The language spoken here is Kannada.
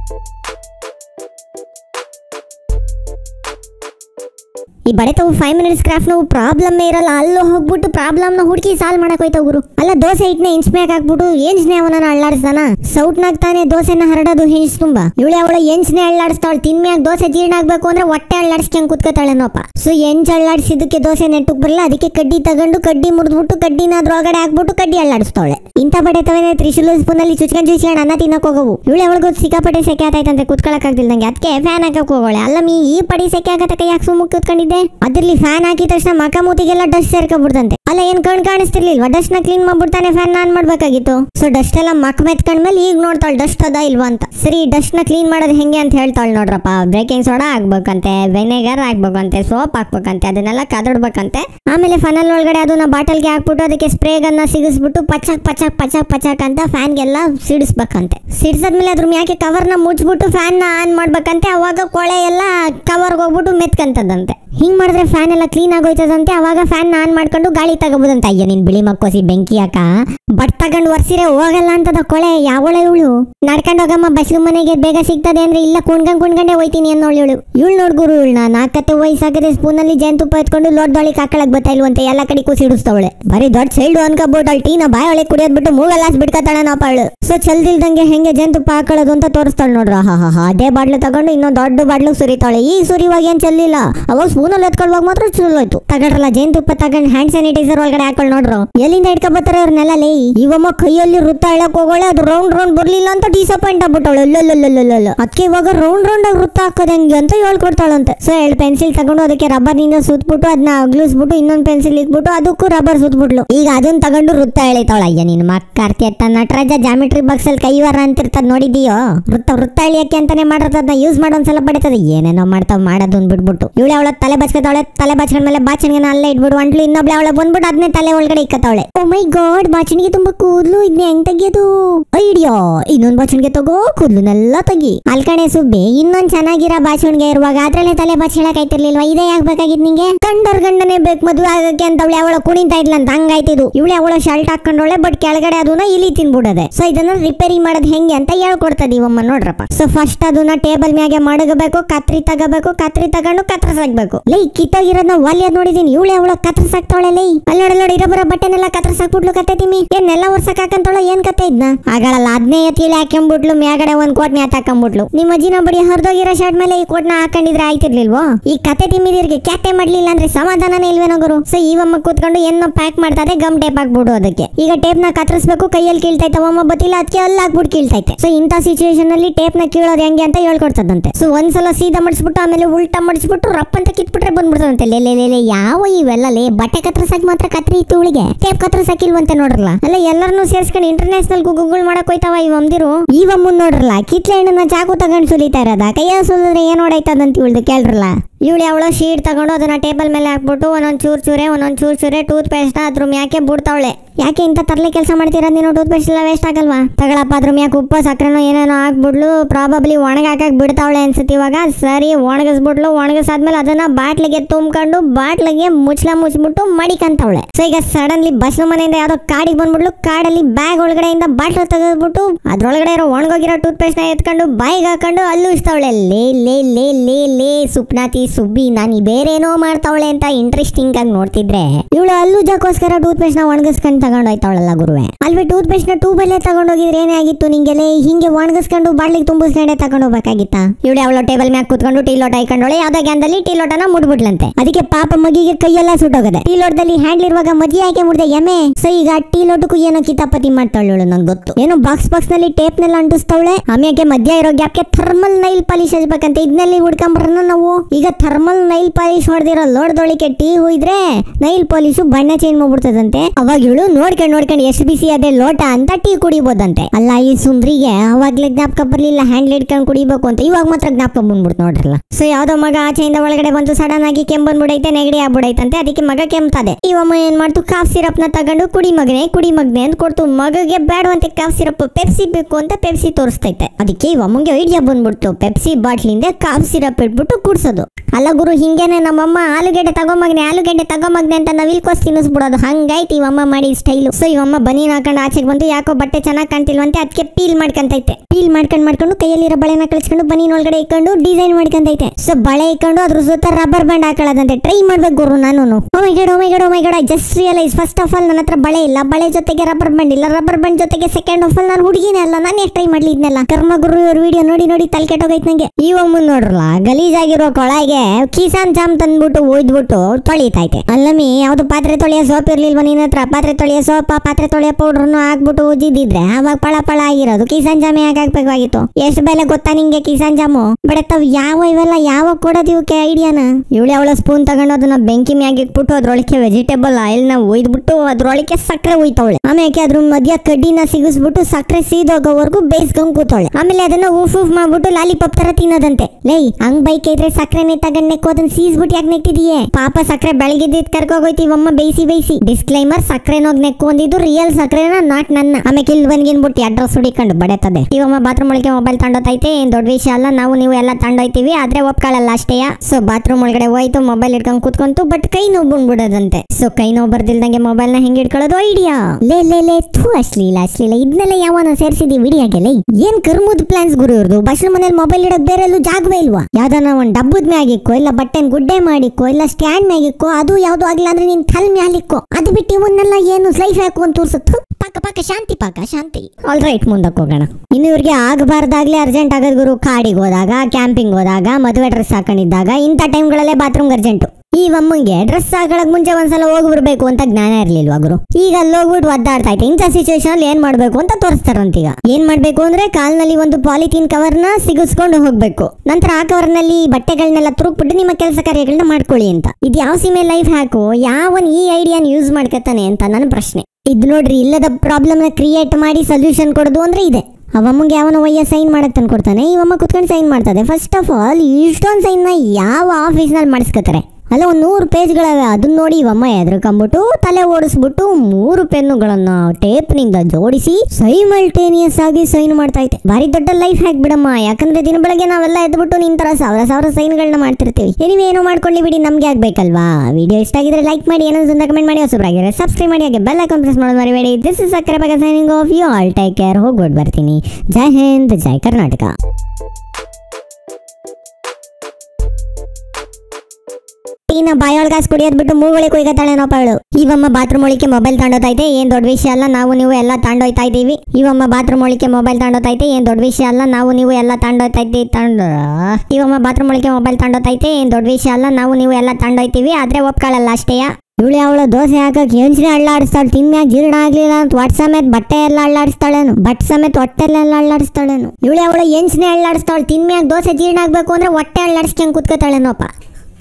ಈ ಬಡೆ ತಾವು ಫೈವ್ ಮಿನಿಟ್ಸ್ ಕ್ರಾಫ್ಟ್ ನಾವು ಪ್ರಾಬ್ಲಮ್ ಇರಲ್ಲ ಅಲ್ಲೂ ಹೋಗ್ಬಿಟ್ಟು ಪ್ರಾಬ್ಲಮ್ ನ ಹುಡುಕಿ ಸಾಲ್ವ್ ಮಾಡಕ್ ಹೋಯ್ತಾವ ಗುರು ಅಲ್ಲ ದೋಸೆ ಹಿಟ್ನ ಇಂಚ್ ಮ್ಯಾಕ್ ಹಾಕ್ಬಿಟ್ಟು ಎಂಚ್ನೆ ಅವನ ಅಳ್ಳಾಡಿಸ್ತಾನ ಸೌಟ್ನಾಗ ತಾನೇ ದೋಸೆನ ಹರಡೋದು ಹೆಂಚ್ ತುಂಬಾ ಇವಳೆ ಅವಳ ಎಂಚ್ನೆ ಅಳ್ಳಾಡಿಸ್ತಾಳ ತಿನ್ಮ್ಯಾಗ ದೋಸೆ ಜೀರ್ಣ ಆಗ್ಬೇಕು ಅಂದ್ರೆ ಹೊಟ್ಟೆ ಅಳ್ಳಾಡಿಸ್ಕೊಂಡ್ ಕುತ್ಕೋತಾಳೆನೋಪ ಸೊ ಎಂಚ್ ಅಳ್ಳಾಡಿಸಿದಕ್ಕೆ ದೋಸೆ ನೆಟ್ಟಕ್ ಬರಲ್ಲ ಅದಕ್ಕೆ ಕಡ್ಡಿ ತಗೊಂಡು ಕಡ್ಡಿ ಮುರಿದ್ಬಿಟ್ಟು ಕಡ್ಡಿನ ಅದ್ರೊಳಗಡೆ ಹಾಕ್ಬಿಟ್ಟು ಕಡ್ಡಿ ಅಳ್ಳಾಡಿಸ್ತಾಳೆ ಇಂಥ ಬಡೆ ತವನೇ ತ್ರಿಶೂಲ ಸ್ಪೂನ್ ಅಲ್ಲಿ ಚುಚ್ಕೊಂಡ್ ಚುಚ್ಕೊಂಡ್ ಅನ್ನ ತಿನ್ನಕ್ ಹೋಗವು ಇವಳೆ ಅವಳಿಗೂ ಸಿಕ್ಕಾಪಟ್ಟೆ ಸೆಕೆ ಆತಾಯ್ತಂತೆ ಕುತ್ಕೊಳಕ್ ಆಗ್ತಿಲ್ದಂಗೆ ಅದಕ್ಕೆ ಫ್ಯಾನ್ ಹಾಕಕ್ ಹೋಗೋಳೆ ಅಲ್ಲ ಮೀ ಈ ಪಡಿ ಸೆಕೆ ಆಗತಕ್ಕ ಯಾಕೆ ಸುಮ್ಮ ಕುತ್ಕೊಂಡಿದ್ದೆ ಅದ್ರಲ್ಲಿ ಫ್ಯಾನ್ ಹಾಕಿದ ತಕ್ಷಣ ಮಕ ಮೂತಿಗೆಲ್ಲ ಡಸ್ಟ್ ಸೇರ್ಕೊಬಿಡ್ತಂತೆ ಅಲ್ಲ ಏನ್ ಕಣ್ ಕಾಣಿಸ್ತಿರ್ಲಿಲ್ವಾ ಡಸ್ಟ್ ನ ಕ್ಲೀನ್ ಮಾಡ್ಬಿಡ್ತಾನೆ ಫ್ಯಾನ್ ಆನ್ ಮಾಡ್ಬೇಕಾಗಿತ್ತು ಸೊ ಡಸ್ಟ್ ಎಲ್ಲ ಮಕ್ ಮೆತ್ಕೊಂಡ್ಮೇಲೆ ಈಗ ನೋಡ್ತಾಳೆ ಡಸ್ಟ್ ಅದ ಇಲ್ವಾ ಅಂತ ಸರಿ ಡಸ್ಟ್ ನ ಕ್ಲೀನ್ ಮಾಡೋದು ಹೆಂಗೆ ಅಂತ ಹೇಳ್ತಾಳೆ ನೋಡ್ರಪ್ಪ ಬೇಕಿಂಗ್ ಸೋಡಾ ಹಾಕ್ಬೇಕಂತೆ ವೆನೆಗರ್ ಹಾಕ್ಬೇಕಂತೆ ಸೋಪ್ ಹಾಕ್ಬೇಕಂತೆ ಅದನ್ನೆಲ್ಲ ಕದಡ್ಬೇಕಂತೆ ಆಮೇಲೆ ಫನಲ್ ಒಳಗಡೆ ಅದನ್ನ ಬಾಟಲ್ಗೆ ಹಾಕ್ಬಿಟ್ಟು ಅದಕ್ಕೆ ಸ್ಪ್ರೇ ಗನ್ನ ಸಿಗಿಸ್ಬಿಟ್ಟು ಪಚಕ್ ಪಚಕ್ ಪಚಕ್ ಪಚಕ್ ಅಂತ ಫ್ಯಾನ್ಗೆಲ್ಲ ಸಿಡಿಸ್ಬೇಕಂತೆ ಸಿಡಿಸಾದ್ಮೇಲೆ ಅದ್ರ ಮ್ಯಾಕೆ ಕವರ್ನ ಮುಚ್ಬಿಟ್ಟು ಫ್ಯಾನ್ ನ ಆನ್ ಮಾಡ್ಬೇಕಂತೆ ಅವಾಗ ಕೊಳೆ ಎಲ್ಲ ಕವರ್ಗೆ ಹೋಗ್ಬಿಟ್ಟು ಮೆತ್ಕಂತದಂತೆ ಹಿಂಗ್ ಮಾಡಿದ್ರೆ ಫ್ಯಾನ್ ಎಲ್ಲ ಕ್ಲೀನ್ ಆಗೋಯ್ತದಂತೆ ಅವಾಗ ಫ್ಯಾನ್ ಆನ್ ಮಾಡ್ಕೊಂಡು ಗಾಳಿ ತಗೋಬೋದಂತೆ ಅಯ್ಯ ನಿನ್ ಬಿಳಿ ಮಕ್ಕೋಸಿ ಬೆಂಕಿ ಯಾಕ ಬಟ್ ತಗೊಂಡ್ ಒರ್ಸಿರೆ ಹೋಗಲ್ಲ ಅಂತದ ಕೊಳೆ ಯಾವಳ ಇವಳು ನಡ್ಕೊಂಡು ಹೋಗಮ್ಮ ಬಸ್ ಮನೆಗೆ ಬೇಗ ಸಿಗ್ತದೆ ಅಂದ್ರೆ ಇಲ್ಲ ಕುಣ್ಕೊಂಡ್ ಕುಣ್ಕೊಂಡೆ ಹೋಯ್ತೀನಿ ಅನ್ನೋಳು ಇವಳು ಇವಳು ನೋಡ್ ಗುರು ಇವಳನ್ನ ನಾಲ್ಕತ್ತೆ ವಯಸ್ಸಾಗದೆ ಸ್ಪೂನ್ ಅಲ್ಲಿ ಜೇನುತುಪ್ಪ ಎತ್ಕೊಂಡು ಲೋಡ್ದೊಳಗೆ ಹಾಕೊಳಕ್ ಬರ್ತಾ ಇಲ್ವಂತೆ ಎಲ್ಲ ಕಡೆ ಕೂಸಿಡಿಸ್ತವಳೆ ಬರೀ ದೊಡ್ಡ ಸೈಲ್ಡು ಅನ್ಕೋಬಿಟ್ಟು ಟೀನ ಬಾಯ್ ಒಳಗೆ ಕುಡಿಯೋದ್ ಬಿಟ್ಟು ಮೂಗಲ್ಲಾಸ್ ಬಿಡ್ಕತಾಳನಪ್ಪ ಅವಳು ಸೊ ಚಲ್ದಿಲ್ದಂಗೆ ಹೆಂಗೆ ಜೇನುತುಪ್ಪ ಹಾಕೊಳ್ಳೋದು ಅಂತ ತೋರಿಸ್ತಾಳೆ ನೋಡ್ರ ಹಾ ಹಾ ಹಾ ಅದೇ ಬಾಟ್ಲು ತಗೊಂಡು ಇನ್ನೊಂದು ದೊಡ್ಡ ಬಾಟ್ಲು ಸುರಿತಾಳೆ ಈಗ ಸುರಿವಾಗ ಏನ್ ಚೆಲ್ಲಿಲ್ಲ ಅವಾಗ ಸ್ಪೂನಲ್ಲಿ ಎತ್ಕೊಳ್ಳುವಾಗ ಮಾತ್ರ ಚಲೋಯ್ತು ತಗೊಂಡ್ರಲ್ಲ ಜೇನುತುಪ್ಪ ತಗೊಂಡ್ ಹ್ಯಾಂಡ್ ಸ್ಯಾನಿಟೈಸರ್ ಒಳಗಡೆ ಹಾಕೊಂಡು ನೋಡ್ರು ಎಲ್ಲಿಂದ ಇಟ್ಕೊಬತ್ತಾರೆ ಅವ್ರನ್ನೆಲ್ಲ ಲೇ ಇವಮ್ಮ ಕೈಯಲ್ಲಿ ವೃತ್ತ ಹೇಳಕ್ ಹೋಗೋಳೆ ಅದು ರೌಂಡ್ ರೌಂಡ್ ಬರ್ಲಿಲ್ಲ ಅಂತ ಡಿಸಪಾಯಿಂಟ್ ಆಗ್ಬಿಟ್ಟವಳು ಅಲ್ಲಲ್ಲಲ್ಲಲ್ಲ ಅದಕ್ಕೆ ಇವಾಗ ರೌಂಡ್ ರೌಂಡ್ ಆಗಿ ವೃತ್ತ ಹಾಕೋದು ಹೆಂಗೆ ಅಂತ ಹೇಳ್ಕೊಡ್ತಾಳಂತೆ ಸೊ ಎರಡು ಪೆನ್ಸಿಲ್ ತಗೊಂಡು ಅದಕ್ಕೆ ರಬ್ಬರ್ ನಿಂದ ಸುತ್ಬಿಟ್ಟು ಅದನ್ನ ಅಗ್ಲಿಸ್ಬಿಟ್ಟು ಇನ್ನೊಂದ್ ಪೆನ್ಸಿಲ್ ಇಟ್ಬಿಟ್ಟು ಅದಕ್ಕೂ ರಬ್ಬರ್ ಸುತ್ಬಿಟ್ಲು ಈಗ ಅದನ್ನ ತಗೊಂಡು ವೃತ್ತ ಎಳಿತಾಳ ಅಯ್ಯ ನಿನ್ ಮಕ್ಕಾರ್ತಿ ಅತ್ತ ನಟರಾಜ ಜಾಮಿಟ್ರಿ ಬಾಕ್ಸ್ ಅಲ್ಲಿ ಕೈವಾರ ಅಂತಿರ್ತದ ನೋಡಿದೀಯೋ ವೃತ್ತ ವೃತ್ತ ಎಳಿಯಕ್ಕೆ ಅಂತಾನೆ ಮಾಡಿರ್ತದ ಯೂಸ್ ಮಾಡೋನ್ಸಲ ಬಡಿತದ ಏನೇನೋ ಮಾಡ್ತಾವ್ ಮಾಡೋದನ್ನ ಬಿಟ್ಬಿಟ್ಟು ಇವಳೆ ಅವಳ ತಲೆ ಬಚ್ಕೊತಾವಳೆ ತಲೆ ಬಚ್ಕೊಂಡ್ಮೇಲೆ ಬಾಚಣಿಗೆನ ಅಲ್ಲೇ ಇಟ್ಬಿಡು ಅಂಟ್ಲು ಇನ್ನೊಬ್ಳೆ ಅವಳ ಬಂದ್ಬಿಟ್ಟು ಅದನ್ನೇ ತಲೆ ಒಳಗಡೆ ಇಕ್ಕತಾವಳೆ ಓ ಮೈ ಗಾಡ್ ಬಾಚಣಿಗೆ ತುಂಬಾ ಕೂದ್ಲು ಇದನ್ನ ಹೆಂಗ್ ತೆಗಿಯೋದು ಐಡಿಯಾ ಇನ್ನೊಂದ್ ಬಾಚಣಿಗೆ ತಗೋ ಕೂದ್ಲುನೆಲ್ಲ ತೆಗಿ ಅಲ್ಕಣೆ ಸುಬ್ಬಿ ಇನ್ನೊಂದ್ ಚೆನ್ನಾಗಿರೋ ಬಾಚಣಿಗೆ ಇರುವಾಗ ಅದ್ರಲ್ಲೇ ತಲೆ ಬಾಚಣಕ್ ಆಯ್ತಿರ್ಲಿಲ್ವಾ ಇದೇ ಆಗ್ಬೇಕಾಗಿದ್ ನಿಂಗೆ ಗಂಡರ್ ಗಂಡನೇ ಬೇಕು ಮದುವೆ ಆಗಕ್ಕೆ ಅಂತ ಅವಳೆ ಅವಳ ಕುಣಿತಾ ಇದ್ಲ ಅಂತ ಹಂಗಾಯ್ತಿದು ಇವಳೆ ಅವಳ ಶರ್ಟ್ ಹಾಕೊಂಡೋಳೆ ಬಟ್ ಕೆಳಗಡೆ ಅದನ್ನ ಇಲಿ ತಿನ್ಬಿಡದೆ ಸೊ ಇದನ್ನ ರಿಪೇರಿ ಮಾಡೋದ್ ಹೆಂಗೆ ಅಂತ ಹೇಳ್ಕೊಡ್ತದ ಇವಮ್ಮ ನೋಡ್ರಪ್ಪ ಸೊ ಫಸ್ಟ್ ಅದನ್ನ ಟೇಬಲ್ ಮ್ಯಾಗೆ ಮಡಗಬೇಕು ಕತ್ರಿ ತಗೋಬೇಕು ಕತ್ರಿ ತಗೊಂಡು ಕತ್ರಸಾಕ್ಬೇಕು ಲೈ ಕಿತ್ತೋಗಿರೋದ್ನ ಒಲಿಯೋದ್ ನೋಡಿದೀನಿ ಇವಳೆ ಅವಳ ಕತ್ರಸಾಕ್ತಾವಳೆ ಲೈ ಅಲ್ಲಿ ನೋಡಿ ನೋಡಿ ಇರಬರ ಬಟ್ಟೆನೆಲ್ಲ ಕತ್ರಸಾಕ್ಬಿಟ್ಲು ಕತ್ತೆ ತಿಮ್ಮಿ ಏನೆಲ್ಲ ವರ್ಷಕ್ ಹಾಕಂತಾಳ ಏನ್ ಕತೆ ಇದ್ನ ಆಗಳಲ್ಲ ಅದ್ನೇ ಎತ್ತಿಳಿ ಹಾಕೊಂಡ್ಬಿಟ್ಲು ಮ್ಯಾಗಡೆ ಒಂದ್ ಕೋಟ್ ಮ್ಯಾತ್ ಹಾಕೊಂಡ್ಬಿಟ್ಲು ನಿಮ್ಮ ಅಜ್ಜಿನ ಬಡಿ ಹರಿದೋಗಿರೋ ಶರ್ಟ್ ಮೇಲೆ ಈ ಕೋಟ್ನ ಹಾಕೊಂಡಿದ್ರೆ ಆಯ್ತಿರ್ಲಿಲ್ವೋ ಈ ಕತೆ ತಿಮ್ಮಿದಿರ್ಗೆ ಕ್ಯಾತೆ ಮಾಡ್ಲಿಲ್ಲ ಅಂದ್ರೆ ಸಮಾಧಾನನೇ ಇಲ್ವೇನೋ ಗುರು ಸೊ ಇವಮ್ಮ ಕೂತ್ಕೊಂಡು ಏನೋ ಪ್ಯಾಕ್ ಮಾಡ್ತಾರೆ ಗಮ್ ಟೇಪ್ ಹಾಕ್ಬಿಡು ಅದಕ್ಕೆ ಈಗ ಟೇಪ್ ನ ಕತ್ತರಿಸ್ಬೇಕು ಕೈಯಲ್ಲಿ ಕೀಳ್ತೈತೆ ಅವಮ್ಮ ಬತ್ತಿಲ್ಲ ಅದಕ್ಕೆ ಅಲ್ಲಿ ಹಾಕ್ಬಿಟ್ಟು ಕೀಳ್ತೈತೆ ಸೊ ಇಂಥ ಸಿಚುವೇಶನ್ ಅಲ್ಲಿ ಟೇಪ್ ನ ಕೀಳೋದು ಹೆಂಗೆ ಅಂತ ಹೇಳ್ಕೊಡ್ತದಂತೆ ಸೊ ಒಂದ್ಸಲ ಸೀದಾ ಮಡಿಸ್ಬಿಟ್ಟು ಆಮೇಲೆ ಉಲ್ಟಾ ಮಡಿಸ್ಬಿಟ್ಟು ರಪ್ ಅಂತ ಕಿತ್ಬಿಟ್ರೆ ಬಂದ್ಬಿಡ್ತದಂತೆ ಲೇ ಲೇ ಲೇ ಲೇ ಯಾವ ಇವೆಲ್ಲ ಲೇ ಬಟ್ಟೆ ಕತ್ರಸಾಕ್ ಮಾತ್ರ ಕತ್ರಿ ಇತ್ತು ಇವಳಿಗೆ ಟೇಪ್ ಕತ್ರಸಾಕಿಲ್ವಂತೆ ನೋಡ್ರಲ್ಲ ಅಲ್ಲ ಎಲ್ಲರನ್ನೂ ಸೇರ್ಸ್ಕೊಂಡು ಇಂಟರ್ನ್ಯಾಷನಲ್ ಗೂಗುಲ್ ಮಾಡಕ್ ಹೋಯ್ತಾವ ಈ ಒಂದಿರು ಈ ಮುಂದ್ ನೋಡ್ರಲ್ಲ ಕಿತ್ಲೆ ಹಣ್ಣನ್ನ ಚಾಕು ತಗೊಂಡು ಸುಲಿತಾ ಇರೋದ ಕೈಯ ಸುಲಿದ್ರೆ ಏನ್ ಹೊಡೈತದಂತ ಇವಳ್ದು ಕೇಳ್ರಲ್ಲ ಇವಳು ಅವಳ ಶೀಟ್ ತಗೊಂಡು ಅದನ್ನ ಟೇಬಲ್ ಮೇಲೆ ಹಾಕ್ಬಿಟ್ಟು ಒಂದೊಂದ್ ಚೂರ್ ಚೂರೆ ಒಂದೊಂದ್ ಚೂರ್ ಚೂರೆ ಟೂತ್ ಪೇಸ್ಟ್ ಅದ್ರ ಮ್ಯಾಕೆ ಬಿಡ್ತಾವಳೆ ಯಾಕೆ ಇಂಥ ತರ್ಲೆ ಕೆಲಸ ಮಾಡ್ತೀರಾ ನೀನು ಟೂತ್ ಪೇಸ್ಟ್ ಎಲ್ಲ ವೇಸ್ಟ್ ಆಗಲ್ವಾ ತಗೊಳಪ್ಪ ಅದ್ರ ಮ್ಯಾಕೆ ಉಪ್ಪು ಸಕ್ಕರೆನೋ ಏನೇನೋ ಹಾಕ್ಬಿಡ್ಲು ಪ್ರಾಬಬ್ಲಿ ಒಣಗ ಹಾಕಕ್ ಬಿಡ್ತಾವಳೆ ಅನ್ಸುತ್ತೆ ಇವಾಗ ಸರಿ ಒಣಗಿಸ್ಬಿಟ್ಲು ಒಣಗಿಸಾದ್ಮೇಲೆ ಅದನ್ನ ಬಾಟ್ಲಿಗೆ ತುಂಬ್ಕೊಂಡು ಬಾಟ್ಲಿಗೆ ಮುಚ್ಚಲ ಮುಚ್ಬಿಟ್ಟು ಮಡಿಕಂತವಳೆ ಸೊ ಈಗ ಸಡನ್ಲಿ ಬಸ್ ಮನೆಯಿಂದ ಯಾವ್ದೋ ಕಾಡಿಗೆ ಬಂದ್ಬಿಟ್ಲು ಕಾಡಲ್ಲಿ ಬ್ಯಾಗ್ ಒಳಗಡೆಯಿಂದ ಬಾಟ್ಲ್ ತೆಗೆದ್ಬಿಟ್ಟು ಅದ್ರೊಳಗಡೆ ಇರೋ ಒಣಗೋಗಿರೋ ಟೂತ್ ಪೇಸ್ಟ್ ನ ಎತ್ಕೊಂಡು ಬಾಯಿಗೆ ಹಾಕೊಂಡು ಅಲ್ಲೂ ಇಸ್ತಾವಳೆ ಲೇ ಲೇ ಲೇ ಲೇ ಲೇ ಸುಪ್ನಾತಿ ಸುಬ್ಬಿ ನಾನು ಬೇರೇನೋ ಮಾಡ್ತಾವಳೆ ಅಂತ ಇಂಟ್ರೆಸ್ಟಿಂಗ್ ಆಗಿ ನೋಡ್ತಿದ್ರೆ ಇವಳು ಅಲ್ಲುಜಕ್ಕೋಸ್ಕರ ಟೂತ್ ಪೇಸ್ಟ್ ನ ಒಣಗಿಸ್ಕೊಂಡು ತಗೊಂಡೋಯ್ತಾವಳಲ್ಲ ಗುರುವೆ ಅಲ್ವೇ ಟೂತ್ ಪೇಸ್ಟ್ ನ ಟ್ಯೂಬಲ್ಲೇ ತಗೊಂಡೋಗಿದ್ರೆ ಏನೇ ಆಗಿತ್ತು ನಿಂಗೆಲೆ ಹಿಂಗೆ ಒಣಗಿಸ್ಕೊಂಡು ಬಾಟ್ಲಿಗೆ ತುಂಬಿಸ್ಕೊಂಡೆ ತಗೊಂಡು ಹೋಗ್ಬೇಕಾಗಿತ್ತ ಇವಳು ಅವಳ ಟೇಬಲ್ ಮ್ಯಾಗ ಕುತ್ಕೊಂಡು ಟೀ ಲೋಟ ಹಾಕೊಂಡೋಳೆ ಯಾವ್ದೋ ಗ್ಯಾಂದಲ್ಲಿ ಟೀ ಲೋಟನ ಮುಡ್ಬಿಟ್ಲಂತೆ ಅದಕ್ಕೆ ಪಾಪ ಮಗಿಗೆ ಕೈಯೆಲ್ಲ ಸುಟ್ಟೋಗದೆ ಟೀ ಲೋಟದಲ್ಲಿ ಹ್ಯಾಂಡ್ಲ್ ಇರುವಾಗ ಮಗಿ ಯಾಕೆ ಮುಡ್ದೆ ಎಮ್ಮೆ ಸೊ ಈಗ ಟೀ ಲೋಟಕ್ಕೂ ಏನೋ ಕಿತಾಪತಿ ಮಾಡ್ತಾಳು ನಂಗೆ ಗೊತ್ತು ಏನೋ ಬಾಕ್ಸ್ ಬಾಕ್ಸ್ ನಲ್ಲಿ ಟೇಪ್ ನೆಲ್ಲ ಅಂಟಿಸ್ತಾವಳೆ ಆಮ್ಯಾಕೆ ಮಧ್ಯ ಇರೋ ಗ್ಯಾಪ್ಗೆ ಥರ್ಮಲ್ ನೈಲ್ ಪಾಲಿಶ್ ಹಚ್ಬೇಕಂತೆ ಇದನ್ನಲ್ಲಿ ಹುಡ್ಕೊಂಬರ್ನ ನಾವು ಈಗ ಥರ್ಮಲ್ ನೈಲ್ ಪಾಲಿಶ್ ಹೊಡೆದಿರೋ ಲೋಡ್ದೊಳಿಗೆ ಟೀ ಹೋಯ್ದ್ರೆ ನೈಲ್ ಪಾಲಿಶು ಬಣ್ಣ ಚೇಂಜ್ ಮಾಡ್ಬಿಡ್ತದಂತೆ ಅವಾಗ ಇವಳು ನೋಡ್ಕೊಂಡ್ ನೋಡ್ಕೊಂಡು ಎಷ್ಟು ಬಿಸಿ ಅದೇ ಲೋಟ ಅಂತ ಟೀ ಕುಡಿಬೋದಂತೆ ಅಲ್ಲ ಈ ಸುಂದ್ರಿಗೆ ಅವಾಗ್ಲೇ ಜ್ಞಾಪಕ ಬರ್ಲಿಲ್ಲ ಹ್ಯಾಂಡ್ಲ್ ಇಟ್ಕೊಂಡು ಕುಡಿಬೇಕು ಅಂತ ಇವಾಗ ಮಾತ್ರ ಜ್ಞಾಪಕ ಬಂದ್ಬಿಡ್ತು ನೋಡ್ರಲ್ಲ ಸೊ ಯಾವ್ದೋ ಮಗ ಆಚೆಯಿಂದ ಒಳಗಡೆ ಬಂದು ಸಡನ್ ಆಗಿ ಕೆಮ್ಮು ಬಂದ್ಬಿಡೈತೆ ನೆಗಡಿ ಆಗ್ಬಿಡೈತಂತೆ ಅದಕ್ಕೆ ಮಗ ಕೆಮ್ತದೆ ಇವಮ್ಮ ಏನ್ ಮಾಡ್ತು ಕಾಫ್ ಸಿರಪ್ ನ ತಗೊಂಡು ಕುಡಿ ಮಗನೆ ಕುಡಿ ಮಗನೆ ಅಂತ ಕೊಡ್ತು ಮಗಗೆ ಬೇಡವಂತೆ ಕಾಫ್ ಸಿರಪ್ ಪೆಪ್ಸಿ ಬೇಕು ಅಂತ ಪೆಪ್ಸಿ ತೋರಿಸ್ತೈತೆ ಅದಕ್ಕೆ ಇವಮ್ಮಂಗೆ ಐಡಿಯಾ ಬಂದ್ಬಿಡ್ತು ಪೆಪ್ಸಿ ಬಾಟ್ಲಿಂದ ಕಾಫ್ ಸಿರಪ್ ಇಟ್ಬಿಟ್ಟು ಕುಡ್ಸೋದು ಅಲ್ಲ ಗುರು ಹಿಂಗೇನೆ ನಮ್ಮಮ್ಮ ಆಲೂಗೆಡ್ಡೆ ತಗೊಂಬಗ್ನೆ ಆಲೂಗೆಡ್ಡೆ ತಗೊಂಬಗ್ನೆ ಅಂತ ನವಿಲ್ಕೋಸ್ ತಿನ್ನಿಸ್ಬಿಡೋದು ಹಂಗಾಯ್ತು ಇವಮ್ಮ ಮಾಡಿ ಸ್ಟೈಲು ಸೊ ಇವಮ್ಮ ಬನೀನ್ ಹಾಕೊಂಡು ಆಚೆಗೆ ಬಂದು ಯಾಕೋ ಬಟ್ಟೆ ಚೆನ್ನಾಗಿ ಕಾಣ್ತಿಲ್ವಂತೆ ಅದಕ್ಕೆ ಪೀಲ್ ಮಾಡ್ಕೊಂತೈತೆ ಪೀಲ್ ಮಾಡ್ಕೊಂಡು ಮಾಡ್ಕೊಂಡು ಕೈಯಲ್ಲಿರೋ ಬಳೆನ ಕಳಿಸ್ಕೊಂಡು ಬನೀನ್ ಒಳಗಡೆ ಇಕ್ಕೊಂಡು ಡಿಸೈನ್ ಮಾಡ್ಕೊಂತೈತೆ ಸೊ ಬಳೆ ಇಕ್ಕೊಂಡು ಅದ್ರ ಸುತ್ತ ರಬ್ಬರ್ ಬ್ಯಾಂಡ್ ಹಾಕೊಳ್ಳೋದಂತೆ ಟ್ರೈ ಮಾಡ್ಬೇಕು ಗುರು ನಾನು oh my god oh my god oh my god I just realise first of all ನನ್ನ ಹತ್ರ ಬಳೆ ಇಲ್ಲ ಬಳೆ ಜೊತೆಗೆ ರಬ್ಬರ್ ಬ್ಯಾಂಡ್ ಇಲ್ಲ ರಬ್ಬರ್ ಬ್ಯಾಂಡ್ ಜೊತೆಗೆ ಸೆಕೆಂಡ್ ಆಫ್ ಆಲ್ ನಾನು ಹುಡುಗಿನೇ ಅಲ್ಲ ನಾನು ಎಷ್ಟು ಟ್ರೈ ಮಾಡ್ಲಿ ಇದನ್ನೆಲ್ಲ ಕರ್ಮ ಗುರು ಇವ್ರ ವಿಡಿಯೋ ನೋಡಿ ನೋಡಿ ತಲೆ ಕೆಟ್ಟೋಗೈತೆ ನಂಗೆ ಈ ಒಮ್ಮನ್ ನೋಡ್ರಲ್ಲ ಗಲೀಜಾಗಿರೋ ಕೊಳಗೆ ಕಿಸಾನ್ ಚಾಮ್ ತಂದ್ಬಿಟ್ಟು ಒಯ್ದ್ಬಿಟ್ಟು ತೊಳಿತೈತೆ ಅಲ್ಲಮಿ ಯಾವ್ದು ಪಾತ್ರೆ ತೊಳೆಯೋ ಸೋಪ್ ಇರ್ಲಿಲ್ವ ನಿನ್ನ ಹತ್ರ ಪಾತ್ರೆ ತೊಳೆಯೋ ಸೋಪ ಪಾತ್ರೆ ತೊಳೆಯೋ ಪೌಡ್ರನ್ನು ಹಾಕ್ಬಿಟ್ಟು ಉಜ್ಜಿದಿದ್ರೆ ಅವಾಗ ಪಳ ಪಳ ಆಗಿರೋದು ಕಿಸಾನ್ ಜಾಮ್ ಯಾಕೆ ಹಾಕ್ಬೇಕಾಗಿತ್ತು ಎಷ್ಟು ಬೆಲೆ ಗೊತ್ತಾ ನಿಂಗೆ ಕಿಸಾನ್ ಜಾಮು ಬಟ್ ತಾವ್ ಯಾವ ಇವೆಲ್ಲ ಯಾವ ಕೊಡೋದು ಇವಕ್ಕೆ ಐಡಿಯಾನ ಇವಳೆ ಅವಳ ಸ್ಪೂನ್ ತಗೊಂಡು ಅದನ್ನ ಬೆಂಕಿ ಮ್ಯಾಗ ಇಟ್ಬಿಟ್ಟು ಅದ್ರೊಳಗೆ ವೆಜಿಟೇಬಲ್ ಆಯಿಲ್ ನ ಒಯ್ದ್ಬಿಟ್ಟು ಅದ್ರೊಳಗೆ ಸಕ್ಕರೆ ಒಯ್ತವಳೆ ಆಮೇಲೆ ಅದ್ರ ಮಧ್ಯ ಕಡ್ಡಿನ ಸಿಗಿಸ್ಬಿಟ್ಟು ಸಕ್ಕರೆ ಸೀದೋಗೋವರೆಗೂ ಬೇಯಿಸ್ಕೊಂಡ್ ಕೂತವಳೆ ಆಮೇಲೆ ಅದನ್ನ ಊಫ್ ಊಫ್ ಮಾಡ್ಬಿಟ್ಟು ಲಾಲಿಪಾಪ್ ತರ ತಿನ್ನೋದಂತೆ ಲೈ ಹಂಗ್ ಬೈಕ್ ಇದ್ರೆ ಸಕ್ಕರೆನೆ ತಗೊಂಡ್ ನೆಕ್ಕು ಅದನ್ನ ಸೀಸ್ಬಿಟ್ಟು ಯಾಕೆ ನೆಕ್ತಿದೀಯೇ ಪಾಪ ಸಕ್ಕರೆ ಬೆಳಗಿದ್ದಿದ್ ಕರ್ಕೋಗೋಯ್ತೀವಮ್ಮ ಬೇಯಿಸಿ ಬೇಯಿಸಿ ಡಿಸ್ಕ್ಲೈಮರ್ ಸಕ್ಕರೆ ನೋಗ್ ನೆಕ್ಕು ಅಂದಿದ್ದು ರಿಯಲ್ ಸಕ್ಕರೆನ ನಾಟ್ ನನ್ನ ಆಮೇಲೆ ಇಲ್ಲಿ ಬಂದ್ಗಿನ್ಬಿಟ್ಟು ಅಡ್ರೆಸ್ ಹುಡಿಕೊಂಡು ಬಡೆತದೆ ಇವಮ್ಮ ಬಾತ್ರೂಮ್ ಒಳಗೆ ಮೊಬೈಲ್ ತಗೊಂಡೋತೈತೆ ಏನ್ ದೊಡ್ಡ ವಿಷಯ ಅಲ್ಲ ನಾವು ನೀವು ಎಲ್ಲ ತಗೊಂಡೋಯ್ತೀವಿ ಆದ್ರೆ ಒಪ್ಕೊಳ್ಳಲ್ಲ ಅಷ್ಟೇಯ ಸೊ ಬಾತ್ರೂಮ್ ಒಳಗಡೆ ಹೋಯ್ತು ಮೊಬೈಲ್ ಇಟ್ಕೊಂಡ್ ಕೂತ್ಕೊಂತು ಬಟ್ ಕೈ ನೋವು ಬಂದ್ಬಿಡೋದಂತೆ ಸೊ ಕೈ ನೋವು ಬರ್ದಿಲ್ದಂಗೆ ಮೊಬೈಲ್ ನ ಹೆಂಗ್ ಇಟ್ಕೊಳ್ಳೋದು ಐಡಿಯಾ ಲೇ ಲೇ ಲೇ ಥೂ ಅಶ್ಲೀಲ ಅಶ್ಲೀಲ ಇದನ್ನೆಲ್ಲ ಯಾವನ ಸೇರಿಸಿದಿ ವಿಡಿಯೋಗೆ ಲೈ ಏನ್ ಕರ್ಮುದ್ ಪ್ಲಾನ್ಸ್ ಗುರು ಇವ್ರದು ಬಸ್ ಮನೇಲಿ ಮೊಬೈಲ್ ಇಡೋಕ್ ಬೇರೆ ಎಲ್ಲೂ ಜಾಗವೇ ಇಲ್ವಾ ಯಾವ್ದಾನ ಒಂದ್ ಡಬ್ಬದ ಮ್ಯಾಗಿಕ್ಕೋ ಇಲ್ಲ ಬಟ್ಟೆನ್ ಗುಡ್ಡೆ ಮಾಡಿಕ್ಕೋ ಇಲ್ಲ ಸ್ಟ್ಯಾಂಡ್ ಮ್ಯಾಗಿಕ್ಕೋ ಅದು ಯಾವ್ದು ಆಗಿಲ್ಲ ಅಂದ್ರೆ ನಿನ್ ತಲ್ ಮ್ಯಾಲಿಕ್ಕೋ ಅದು ಬಿಟ್ಟು ಇವನ್ನೆಲ್ಲ ಏನು ಲೈಫ್ ಹಾಕು ಅಂತ ತೋರ್ಸುತ್ತು ಪಾಕ ಪಾಕ ಶಾಂತಿ ಪಾಕ ಶಾಂತಿ ಆಲ್ ರೈಟ್ ಮುಂದಕ್ಕೆ ಹೋಗೋಣ ಇನ್ನು ಇವ್ರಿಗೆ ಆಗಬಾರ್ದಾಗ್ಲೇ ಅರ್ಜೆಂಟ್ ಆಗೋದ್ ಗುರು ಕಾಡಿಗೆ ಹೋದಾಗ ಕ್ಯಾಂಪಿಂಗ್ ಹೋದಾಗ ಮದುವೆ ಡ್ರೆಸ್ ಹಾಕೊಂಡಿದ್ದಾಗ ಇಂಥ ಟೈಮ್ಗಳಲ್ಲೇ ಬಾತ್ರೂಮ್ ಅರ್ಜೆಂಟು ಈ ಅಮ್ಮಂಗೆ ಡ್ರೆಸ್ ಹಾಕೊಳಕ್ ಮುಂಚೆ ಒಂದ್ಸಲ ಹೋಗ್ಬಿಡ್ಬೇಕು ಅಂತ ಜ್ಞಾನ ಇರ್ಲಿಲ್ವಾ ಗುರು ಈಗ ಅಲ್ಲಿ ಹೋಗ್ಬಿಟ್ಟು ಒದ್ದಾಡ್ತಾ ಐತೆ ಇಂಥ ಸಿಚುವೇಶನ್ ಅಲ್ಲಿ ಏನ್ ಮಾಡ್ಬೇಕು ಅಂತ ತೋರಿಸ್ತಾರಂತೀಗ ಏನ್ ಮಾಡ್ಬೇಕು ಅಂದ್ರೆ ಕಾಲ್ನಲ್ಲಿ ಒಂದು ಪಾಲಿಥೀನ್ ಕವರ್ನ ಸಿಗಿಸ್ಕೊಂಡು ಹೋಗ್ಬೇಕು ನಂತರ ಆ ಕವರ್ನಲ್ಲಿ ಬಟ್ಟೆಗಳನ್ನೆಲ್ಲ ತುರುಕ್ಬಿಟ್ಟು ನಿಮ್ಮ ಕೆಲಸ ಕಾರ್ಯಗಳನ್ನ ಮಾಡ್ಕೊಳ್ಳಿ ಅಂತ ಇದು ಯಾವ ಸೀಮೆ ಲೈಫ್ ಹ್ಯಾಕು ಯಾವನ್ ಈ ಐಡಿಯಾನ ಯೂಸ್ ಮಾಡ್ಕೊತಾನೆ ಅಂತ ನನ್ನ ಪ್ರಶ್ನೆ ಇದು ನೋಡ್ರಿ ಇಲ್ಲದ ಪ್ರಾಬ್ಲಮ್ ನ ಕ್ರಿಯೇಟ್ ಮಾಡಿ ಸೊಲ್ಯೂಷನ್ ಕೊಡೋದು ಅಂದ್ರೆ ಇದೆ ಅವಮ್ಮಗೆ ಯಾವನ ವಯ್ಯ ಸೈನ್ ಮಾಡಕ್ ತಂದ್ಕೊಡ್ತಾನೆ ಇವಮ್ಮ ಕುತ್ಕೊಂಡು ಸೈನ್ ಮಾಡ್ತದೆ ಫಸ್ಟ್ ಆಫ್ ಆಲ್ ಇಷ್ಟೊಂದು ಸೈನ್ನ ಯಾವ ಆಫೀಸ್ನಲ್ಲಿ ಮಾಡಿಸ್ಕೊತಾರೆ ಅಲ್ಲ ಒಂದು ನೂರು ಪೇಜ್ಗಳವೆ ಅದನ್ನ ನೋಡಿ ಇವಮ್ಮ ಎದ್ರಕೊಂಬಿಟ್ಟು ತಲೆ ಓಡಿಸ್ಬಿಟ್ಟು ಮೂರು ಪೆನ್ನುಗಳನ್ನ ಟೇಪ್ನಿಂದ ಜೋಡಿಸಿ ಸೈಮಲ್ಟೇನಿಯಸ್ ಆಗಿ ಸೈನ್ ಮಾಡ್ತಾ ಐತೆ ಭಾರಿ ದೊಡ್ಡ ಲೈಫ್ ಹ್ಯಾಕ್ ಬಿಡಮ್ಮ ಯಾಕಂದ್ರೆ ದಿನ ಬೆಳಗ್ಗೆ ನಾವೆಲ್ಲ ಎದ್ಬಿಟ್ಟು ನಿಂತರ ಸಾವಿರ ಸಾವಿರ ಸೈನ್ಗಳನ್ನ ಮಾಡ್ತಿರ್ತೀವಿ ನೀವೇ ಏನೋ ಮಾಡ್ಕೊಳ್ಳಿ ಬಿಡಿ ನಮ್ಗೆ ಆಗ್ಬೇಕಲ್ವಾ ವಿಡಿಯೋ ಇಷ್ಟ ಆಗಿದ್ರೆ ಲೈಕ್ ಮಾಡಿ ಏನೋ ಅಂತ ಕಮೆಂಟ್ ಮಾಡಿ ಹೊಸಬ್ರಾಗಿದ್ರೆ ಸಬ್ಸ್ಕ್ರೈಬ್ ಮಾಡಿ ಹಾಗೆ ಬೆಲ್ ಐಕಾನ್ ಪ್ರೆಸ್ ಮಾಡೋದು ಮರಿಬೇಡಿ ದಿಸ್ ಇಸ್ ಸಕ್ಕರೆ ಬಗ್ಗೆ signing off you all take care ಹೋಗ್ಬಿಟ್ಟು ಬರ್ತೀನಿ ಜೈ ಹಿಂದ್ ಜೈ ಕರ್ನಾಟಕ ಟೀನ ಬಾಯೊಳಗಾಸ್ ಕುಡಿಯೋದ್ ಬಿಟ್ಟು ಮೂಗೊಳಿ ಕುಯ್ಕತ್ತಾಳೇನಪ್ಪ ಅವಳು ಇವಮ್ಮ ಬಾತ್ರೂಮ್ ಒಳಿಕೆ ಮೊಬೈಲ್ ತಗೊಂಡೋತೈತೆ ಏನ್ ದೊಡ್ಡ ವಿಷಯ ಅಲ್ಲ ನಾವು ನೀವು ಎಲ್ಲ ತಾಂಡೋಯ್ತಾ ಇದೀವಿ ಇವಮ್ಮ ಬಾತ್ರೂಮ್ ಒಳಿಕೆ ಮೊಬೈಲ್ ತಗೊಂಡೋತೈತೆ ಏನ್ ದೊಡ್ಡ ವಿಷಯ ಅಲ್ಲ ನಾವು ನೀವು ಎಲ್ಲ ತಾಂಡೋಯ್ತಾ ಇದ್ದೀವಿ ತಾಂಡ ಇವಮ್ಮ ಬಾತ್ರೂಮ್ ಒಳಿಕೆ ಮೊಬೈಲ್ ತಗೊಂಡೋತೈತೆ ಏನ್ ದೊಡ್ಡ ವಿಷಯ ಅಲ್ಲ ನಾವು ನೀವು ಎಲ್ಲ ತಾಂಡೋಯ್ತೀವಿ ಆದ್ರೆ ಒಪ್ಕೊಳ್ಳಲ್ಲ ಅಷ್ಟೇಯ ಇವಳು ಅವಳ ದೋಸೆ ಹಾಕಕ್ ಹೆಂಚ್ನೆ ಅಳ್ಳಾಡಿಸ್ತಾಳೆ ತಿನ್ಮ್ಯಾಗ ಜೀರ್ಣ ಆಗ್ಲಿಲ್ಲ ಅಂತ ಒಟ್ಟು ಸಮೇತ ಬಟ್ಟೆ ಎಲ್ಲ ಅಳ್ಳಾಡಿಸ್ತಾಳೇನು ಬಟ್ ಸಮೇತ ಹೊಟ್ಟೆಲ್ಲ ಅಳ್ಳಾಡಿಸ್ತಾಳೇನು ಇವಳು ಅವಳ ಹೆಂಚ್ನೆ ಅಳ್ಳಾಡಿಸ್ತಾಳೆ ತಿನ್ಮ್ಯಾಗ ದೋಸೆ ಜೀರ್ಣ ಆಗ್ಬೇಕು ಅಂದ್ರೆ ಹೊಟ್ಟೆ ಅಳ್ಳಾಡಿಸ್ಕೊಂಡ್ ಕುತ್ಕೋತಾಳೇನೋಪ್ಪ